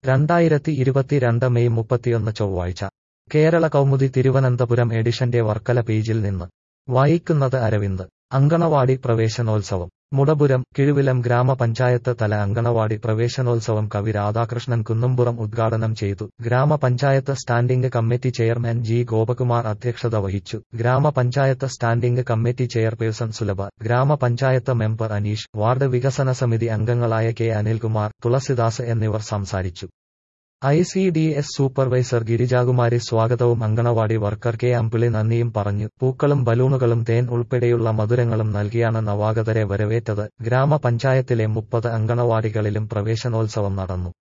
രണ്ടായിരത്തി ഇരുപത്തിരണ്ട് മെയ് മുപ്പത്തിയൊന്ന് ചൊവ്വാഴ്ച കേരള കൗമുദി തിരുവനന്തപുരം എഡിഷന്റെ വർക്കല പേജിൽ നിന്ന് വായിക്കുന്നത് അരവിന്ദ് അങ്കണവാടി പ്രവേശനോത്സവം മുടപുരം കിഴുവിലം ഗ്രാമപഞ്ചായത്ത് തല അങ്കണവാടി പ്രവേശനോത്സവം കവി രാധാകൃഷ്ണൻ കുന്നുംപുറം ഉദ്ഘാടനം ചെയ്തു ഗ്രാമപഞ്ചായത്ത് standing committee chairman G Gopakumar അധ്യക്ഷത വഹിച്ചു ഗ്രാമപഞ്ചായത്ത് സ്റ്റാൻഡിംഗ് കമ്മിറ്റി ചെയർപേഴ്സൺ സുലഭ ഗ്രാമപഞ്ചായത്ത് മെമ്പർ അനീഷ് വാർഡ് വികസന സമിതി അംഗങ്ങളായ കെ അനിൽകുമാർ തുളസിദാസ് എന്നിവർ സംസാരിച്ചു I C D S supervisor Girijakumari സ്വാഗതവും അങ്കണവാടി വർക്കർ കെ അമ്പിളി നന്ദിയും പറഞ്ഞു പൂക്കളും ബലൂണുകളും തേൻ ഉൾപ്പെടെയുള്ള മധുരങ്ങളും നൽകിയാണ് നവാഗതരെ വരവേറ്റത് ഗ്രാമപഞ്ചായത്തിലെ മുപ്പത് അങ്കണവാടികളിലും പ്രവേശനോത്സവം നടന്നു